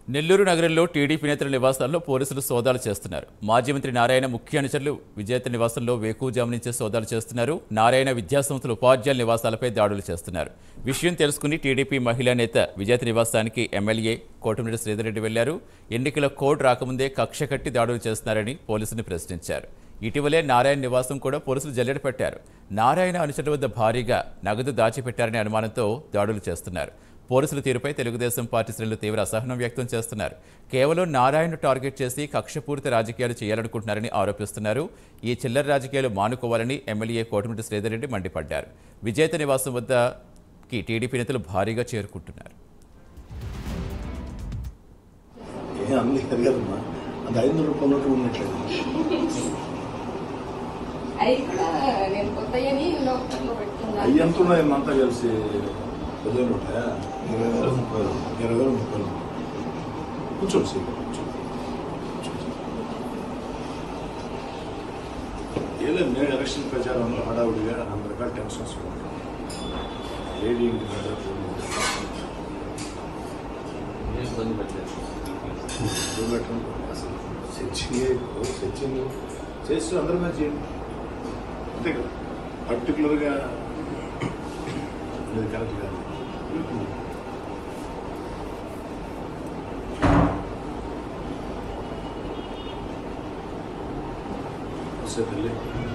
నెల్లూరు నగరంలో టీడీపీ నేతల నివాసాల్లో పోలీసులు సోదాలు చేస్తున్నారు మాజీ మంత్రి నారాయణ ముఖ్య అనుచరులు విజేత నివాసంలో వేకువజాము నుంచే సోదాలు చేస్తున్నారు నారాయణ విద్యాసంస్థల ఉపాధ్యాయుల నివాసాలపై దాడులు చేస్తున్నారు విషయం తెలుసుకుని టీడీపీ మహిళా నేత విజేత నివాసానికి ఎమ్మెల్యే కోటమిరెడ్డి శ్రీధర్రెడ్డి వెళ్లారు ఎన్నికల కోడ్ రాకముందే కక్ష కట్టి దాడులు చేస్తున్నారని పోలీసుని ప్రశ్నించారు ఇటీవలే నారాయణ నివాసం కూడా పోలీసులు జల్లెడ పెట్టారు నారాయణ అనుచరుల వద్ద భారీగా నగదు దాచిపెట్టారనే అనుమానంతో దాడులు చేస్తున్నారు పోలీసుల తీరుపై తెలుగుదేశం పార్టీ శ్రేణులు తీవ్ర అసహనం వ్యక్తం చేస్తున్నారు కేవలం నారాయణను టార్గెట్ చేసి కక్షపూరిత రాజకీయాలు చేయాలనుకుంటున్నారని ఆరోపిస్తున్నారు ఈ చిల్లర రాజకీయాలు మానుకోవాలని ఎమ్మెల్యే కోటమిటి శ్రీధర్ రెడ్డి మండిపడ్డారు విజేత నివాసం వద్దకి టీడీపీ నేతలు భారీగా చేరుకుంటున్నారు ఏ అన్ని కదమ్మా అది ఐదు వందల రూపాయల నోటు ఉన్నట్లేదు అవి కూడా నేను కొత్తయని లోకల్లో పెట్టుకున్నాను అవి ఎంత ఉన్నాయి అంతా కలిసి పదివేలు ఉంటాయా ఇరవై వేలు ముప్పై వేలు ఇరవై వేలు ముప్పై వేలు కూర్చోండి సీట్ కూర్చోండి ఏం లేదు నేను ఎలక్షన్ ప్రచారంలో హడావుడిగా వంద రకాల టెన్షన్స్ ఉంటాయి లేడీ ఇంటి దగ్గర పెట్టండి అసలు సెర్చింగ్ సెర్చింగ్ చేస్తూ అందరి మీద చేయండి అంతే కదా పర్టికులర్గా ఇది కరెక్ట్ కాదు వస్తే తల్లి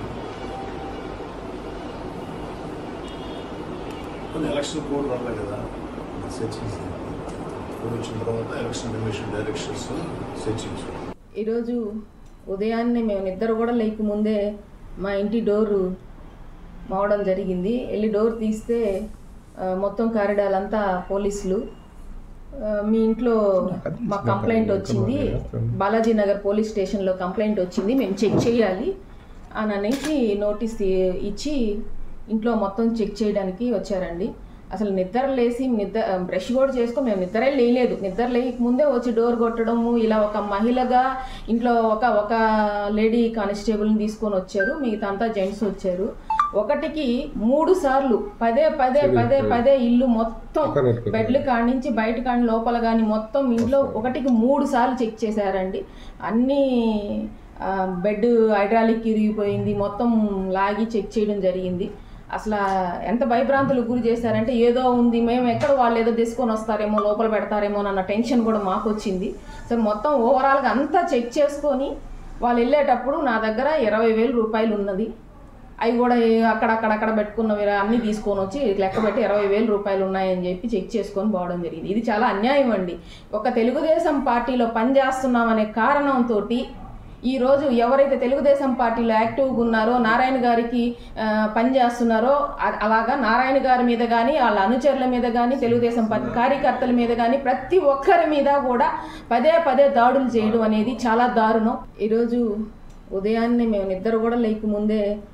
కొన్ని ఎలక్షన్ కోడ్ రాలే కదా సెర్చింగ్ కోడ్ వచ్చిన తర్వాత ఎలక్షన్ కమిషన్ డైరెక్షన్స్ సెర్చింగ్స్ ఈరోజు ఉదయాన్నే మేము నిద్ర కూడా లేక ముందే మా ఇంటి డోరు మోవడం జరిగింది వెళ్ళి డోర్ తీస్తే ఆ, మొత్తం కారిడార్ అంతా పోలీసులు ఆ, మీ ఇంట్లో మా కంప్లైంట్ వచ్చింది బాలాజీ నగర్ పోలీస్ స్టేషన్లో కంప్లైంట్ వచ్చింది మేము చెక్ చేయాలి అని అనేసి నోటీస్ తీ- ఇచ్చి ఇంట్లో మొత్తం చెక్ చేయడానికి వచ్చారండి అసలు నిద్ర లేసి నిద్ర బ్రష్ కూడా చేసుకో మేము నిద్రే లేయలేదు నిద్ర లేక ముందే వచ్చి డోర్ కొట్టడము ఇలా ఒక మహిళగా ఇంట్లో ఒక ఒక లేడీ కానిస్టేబుల్ని తీసుకొని వచ్చారు మిగతా అంతా జెంట్స్ వచ్చారు ఒకటికి మూడు సార్లు పదే పదే పదే పదే ఇల్లు మొత్తం బెడ్లు కాడి నుంచి బయట కాడి లోపల కానీ మొత్తం ఇంట్లో ఒకటికి మూడు సార్లు చెక్ చేశారండి అన్నీ ఆ, బెడ్ హైడ్రాలిక్ ఇరిగిపోయింది మొత్తం లాగి చెక్ చేయడం జరిగింది అసలు ఎంత భయభ్రాంతులకు గురి చేశారంటే ఏదో ఉంది మేము ఎక్కడ వాళ్ళు ఏదో తీసుకొని వస్తారేమో లోపల పెడతారేమో అన్న టెన్షన్ కూడా మాకు వచ్చింది సో మొత్తం ఓవరాల్గా అంతా చెక్ చేసుకొని వాళ్ళు వెళ్ళేటప్పుడు నా దగ్గర ఇరవై వేలు రూపాయలు ఉన్నది అవి కూడా ఏ- అక్కడక్కడక్కడ పెట్టుకున్నవి అన్నీ తీసుకొని వచ్చి లెక్క పెట్టి ఇరవై వేల రూపాయలు ఉన్నాయని చెప్పి చెక్ చేసుకొని పోవడం జరిగింది ఇది చాలా అన్యాయం అండి ఒక తెలుగుదేశం పార్టీలో పనిచేస్తున్నామనే కారణంతో ఈ రోజు ఎవరైతే తెలుగుదేశం పార్టీలో యాక్టివ్గా ఉన్నారో నారాయణ గారికి ఆ, పనిచేస్తున్నారో అ- అలాగా నారాయణ గారి మీద కానీ వాళ్ళ అనుచరుల మీద కానీ తెలుగుదేశం పార్టీ కార్యకర్తల మీద కానీ ప్రతి ఒక్కరి మీద కూడా పదే పదే దాడులు చేయడం అనేది చాలా దారుణం ఈరోజు ఉదయాన్నే మేము నిద్ర కూడా లేక ముందే